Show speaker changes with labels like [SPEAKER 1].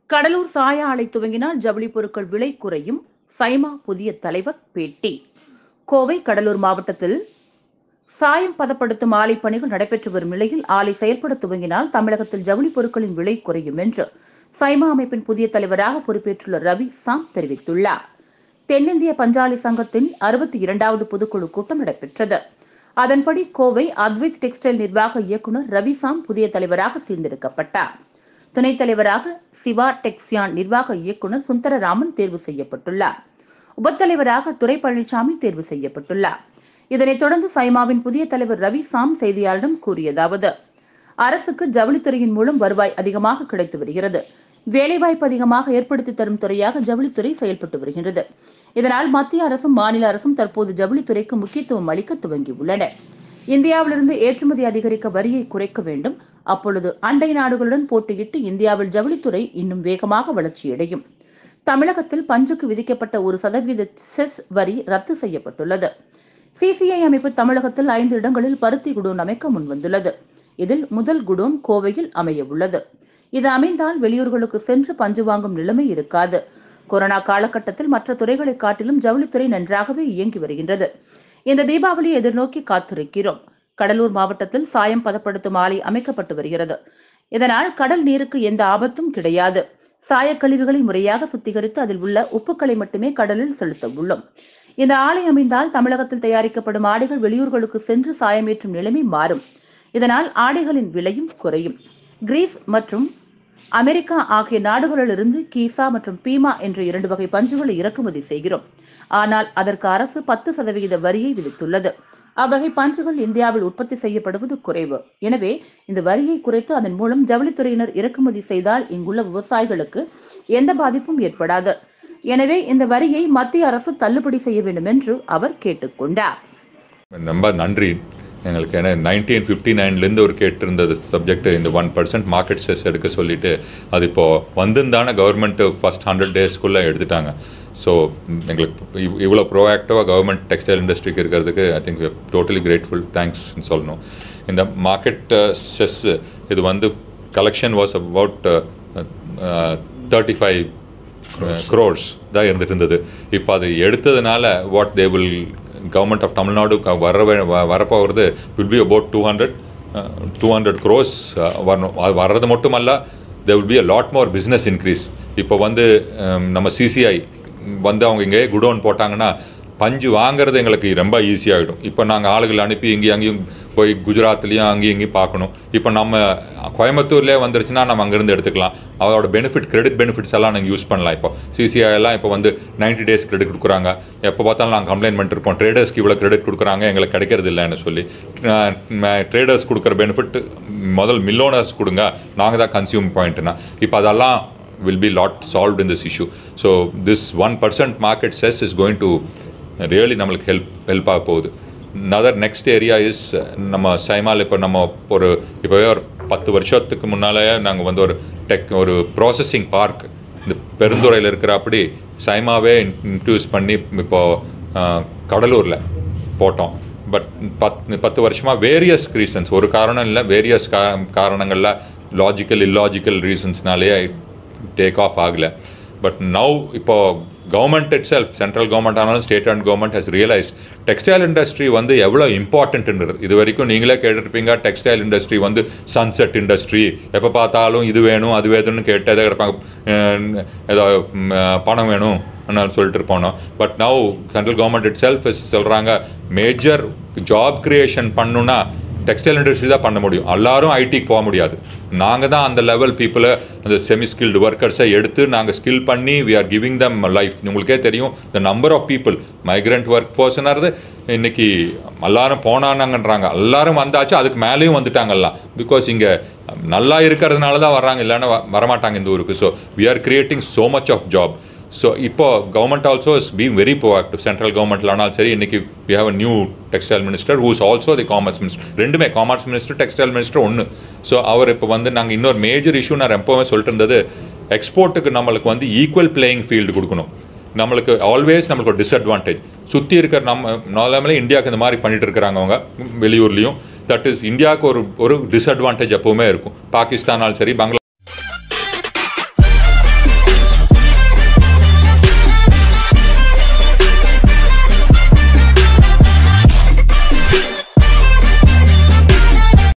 [SPEAKER 1] கடலூர் சாய ஆலை துவங்கினால் ஜவுளி பொருட்கள் விலை குறையும் சைமா புதிய தலைவர் பேட்டி கோவை கடலூர் மாவட்டத்தில் சாயம் பதப்படுத்தும் ஆலை பணிகள் நடைபெற்று வரும் நிலையில் ஆலை செயல்பட துவங்கினால் தமிழகத்தில் ஜவுளி பொருட்களின் விலை குறையும் என்று சைமா அமைப்பின் புதிய தலைவராக பொறுப்பேற்றுள்ள ரவி சாம் தெரிவித்துள்ளார் தென்னிந்திய பஞ்சாலை சங்கத்தின் அறுபத்தி இரண்டாவது பொதுக்குழு கூட்டம் நடைபெற்றது அதன்படி கோவை அத்வைத் டெக்ஸ்டைல் நிர்வாக இயக்குநர் ரவிசாம் புதிய தலைவராக தேர்ந்தெடுக்கப்பட்டார் துணைத் தலைவராக சிவா டெக்ஸியான் நிர்வாக இயக்குநர் சுந்தரராமன் தேர்வு செய்யப்பட்டுள்ளார் உபத்தலைவராக துரை பழனிசாமி தேர்வு செய்யப்பட்டுள்ளார் இதனைத் தொடர்ந்து சைமாவின் புதிய தலைவர் ரவி சாம் செய்தியாளரிடம் கூறியதாவது அரசுக்கு ஜவுளித்துறையின் மூலம் வருவாய் அதிகமாக கிடைத்து வருகிறது வேலைவாய்ப்பு அதிகமாக ஏற்படுத்தி தரும் துறையாக ஜவுளித்துறை செயல்பட்டு வருகிறது இதனால் மத்திய அரசும் மாநில அரசும் தற்போது ஜவுளித்துறைக்கு முக்கியத்துவம் அளிக்க துவங்கியுள்ளன இந்தியாவிலிருந்து ஏற்றுமதி அதிகரிக்க வரியை குறைக்க வேண்டும் அப்பொழுது அண்டை நாடுகளுடன் போட்டியிட்டு இந்தியாவில் ஜவுளித்துறை இன்னும் வேகமாக வளர்ச்சியடையும் தமிழகத்தில் பஞ்சுக்கு விதிக்கப்பட்ட ஒரு சதவீத செஸ் வரி ரத்து செய்யப்பட்டுள்ளது சிசிஐ அமைப்பு தமிழகத்தில் ஐந்து இடங்களில் பருத்தி குடோன் அமைக்க முன்வந்துள்ளது இதில் முதல் குடோன் கோவையில் அமைய உள்ளது இது அமைந்தால் வெளியூர்களுக்கு சென்று பஞ்சு வாங்கும் நிலைமை இருக்காது கொரோனா காலகட்டத்தில் மற்ற துறைகளை காட்டிலும் ஜவுளித்துறை நன்றாகவே இயங்கி வருகின்றது இந்த தீபாவளியை எதிர்நோக்கி காத்திருக்கிறோம் கடலூர் மாவட்டத்தில் சாயம் பதப்படுத்தும் ஆலை அமைக்கப்பட்டு வருகிறது இதனால் கடல் நீருக்கு எந்த ஆபத்தும் கிடையாது சாயக்கழிவுகளை முறையாக சுத்திகரித்து அதில் உள்ள உப்புக்களை மட்டுமே கடலில் செலுத்த உள்ளோம் இந்த ஆலை அமைந்தால் தமிழகத்தில் தயாரிக்கப்படும் ஆடைகள் வெளியூர்களுக்கு சென்று சாயமேற்றும் நிலைமை மாறும் இதனால் ஆடைகளின் விலையும் குறையும் கிரீஸ் மற்றும் அமெரிக்கா ஆகிய நாடுகளிலிருந்து கீசா மற்றும் பீமா என்ற இரண்டு வகை பஞ்சுகளை இறக்குமதி செய்கிறோம் ஆனால் அதற்கு அரசு பத்து சதவிகித வரியை விதித்துள்ளது அவ்வகை பஞ்சுகள் இந்தியாவில் உற்பத்தி செய்யப்படுவது குறைவு எனவே இந்த வரியை குறைத்து அதன் மூலம் ஜவுளித்துறையினர் இறக்குமதி செய்தால் இங்குள்ள விவசாயிகளுக்கு எந்த பாதிப்பும் ஏற்படாது எனவே இந்த வரியை மத்திய அரசு தள்ளுபடி செய்ய வேண்டும் என்று அவர் கேட்டுக்கொண்டார்
[SPEAKER 2] ரொம்ப நன்றி எங்களுக்கு ஏன்னா நைன்டீன் ஃபிஃப்டி நைன்லேருந்து ஒரு கேட்டிருந்தது சப்ஜெக்ட் இந்த ஒன் பர்சன்ட் மார்க்கெட் செஸ் எடுக்க சொல்லிட்டு அது இப்போது வந்திருந்தான கவர்மெண்ட்டு ஃபஸ்ட் ஹண்ட்ரட் டேஸ்க்குள்ளே எடுத்துட்டாங்க ஸோ எங்களுக்கு இவ் இவ்வளோ ப்ரோஆக்டிவாக கவர்மெண்ட் டெக்ஸ்டைல் இண்டஸ்ட்ரிக்கு இருக்கிறதுக்கு ஐ திங்க் டோட்டலி கிரேட்ஃபுல் தேங்க்ஸ்னு சொல்லணும் இந்த மார்க்கெட் செஸ் இது வந்து collection was about thirty five crores தான் இருந்துட்டு இருந்தது இப்போ அது எடுத்ததுனால what they will government of Tamil Nadu வர வரப்போகிறது will be about two hundred two hundred crores வரணும் அது வர்றது மட்டுமல்ல they will be a lot more business increase இப்போ வந்து um, நம்ம சிசிஐ வந்து அவங்க இங்கே குடோன் போட்டாங்கன்னா பஞ்சு வாங்குறது எங்களுக்கு ரொம்ப ஈஸியாகிடும் இப்போ நாங்கள் ஆளுகள் அனுப்பி இங்கேயும் அங்கேயும் போய் குஜராத்லேயும் அங்கேயும் இங்கேயும் பார்க்கணும் இப்போ நம்ம கோயம்புத்தூர்லேயே வந்துருச்சுன்னா நம்ம அங்கேருந்து எடுத்துக்கலாம் அதோட பெனிஃபிட் கிரெடிட் பெனிஃபிட்ஸ் எல்லாம் நாங்கள் யூஸ் பண்ணலாம் இப்போ சிசிஐ எல்லாம் இப்போ வந்து 90 டேஸ் கிரெடிட் கொடுக்குறாங்க எப்போ பார்த்தாலும் நாங்கள் கம்ப்ளைண்ட் பண்ணிருப்போம் ட்ரேடர்ஸ்க்கு இவ்வளோ கிரெடிட் கொடுக்குறாங்க எங்களுக்கு கிடைக்கிறது இல்லைன்னு சொல்லி ட்ரேடர்ஸ் கொடுக்குற பெனிஃபிட் முதல் மில்லோனர்ஸ் கொடுங்க நாங்கள் தான் கன்சியூம் பாயிண்ட்னா இப்போ அதெல்லாம் will be lot solved in this issue so this one percent market cess is going to really நம்மளுக்கு ஹெல்ப் ஹெல்ப் ஆக போகுது நதர் நெக்ஸ்ட் ஏரியா இஸ் நம்ம சைமால் இப்போ நம்ம ஒரு இப்போவே ஒரு பத்து வருஷத்துக்கு முன்னாலே நாங்கள் வந்து ஒரு டெக் ஒரு ப்ராசஸிங் பார்க் இந்த பெருந்துறையில் இருக்கிற அப்படி சைமாவே இன்ட்ரடியூஸ் பண்ணி இப்போது கடலூரில் போட்டோம் பட் பத் பத்து வருஷமாக வேரியஸ் ரீசன்ஸ் ஒரு காரணம் இல்லை வேரியஸ் கா காரணங்களில் லாஜிக்கல் இல்லாஜிக்கல் ரீசன்ஸ்னாலேயே டேக் ஆஃப் ஆகலை பட் நவ் இப்போ government itself central government ஆனாலும் state and government has realise textile industry வந்து எவ்வளோ இம்பார்ட்டன்ட்ன்றது இது வரைக்கும் நீங்களே கேட்டிருப்பீங்க டெக்ஸ்டைல் இண்டஸ்ட்ரி வந்து சன்செட் இண்டஸ்ட்ரி எப்போ பார்த்தாலும் இது வேணும் அது வேணும்னு கேட்டதே கிடப்பாங்க அஹ் ஏதோ ம், பணம் வேணும் நான் சொல்லிட்டு இருப்போம் but now central government itself சொல்கிறாங்க மேஜர் ஜாப் கிரியேஷன் பண்ணுன்னா டெக்ஸ்டைல் இண்டஸ்ட்ரி தான் பண்ண முடியும் எல்லாரும் ஐடிக்கு போக முடியாது நாங்கள் தான் அந்த லெவல் பீப்புளை அந்த செமி ஸ்கில்டு ஒர்க்கர்ஸை எடுத்து நாங்கள் ஸ்கில் பண்ணி we are giving them life உங்களுக்கே தெரியும் the number of people migrant work பர்சனாகிறது இன்னைக்கு எல்லாரும் போனானாங்கன்றாங்க எல்லாரும் வந்தாச்சு அதுக்கு மேலேயும் வந்துட்டாங்கல்லாம் பிகாஸ் இங்கே நல்லா இருக்கிறதுனால தான் வர்றாங்க இல்லைன்னா வ- வரமாட்டாங்க இந்த ஊருக்கு so we are creating so much of job so இப்போ government also is being very proactive central கவர்மெண்ட்லானாலும் சரி இன்னைக்கு we have a new textile minister whose also the commerce minister ரெண்டுமே காமர்ஸ் மினிஸ்டர் டெக்ஸ்டைல் மினிஸ்டர் ஒன்று so அவர் இப்போ வந்து நாங்கள் இன்னொரு மேஜர் இஷ்யூ நான் எப்போவுமே சொல்லிட்டு இருந்தது எக்ஸ்போர்ட்டுக்கு நம்மளுக்கு வந்து ஈக்குவல் பிளேயிங் ஃபீல்டு கொடுக்கணும் நம்மளுக்கு ஆல்வேஸ் நம்மளுக்கு ஒரு டிஸ்அட்வான்டேஜ் சுற்றி இருக்கிற நம்ம நார்மலே இந்தியாவுக்கு இந்த மாதிரி பண்ணிட்டு இருக்கிறாங்க அவங்க வெளியூர்லேயும் தட் இஸ் இந்தியாவுக்கு ஒரு ஒரு டிஸ்அட்வான்டேஜ் எப்போவுமே இருக்கும் பாகிஸ்தானாலும் சரி பங்களா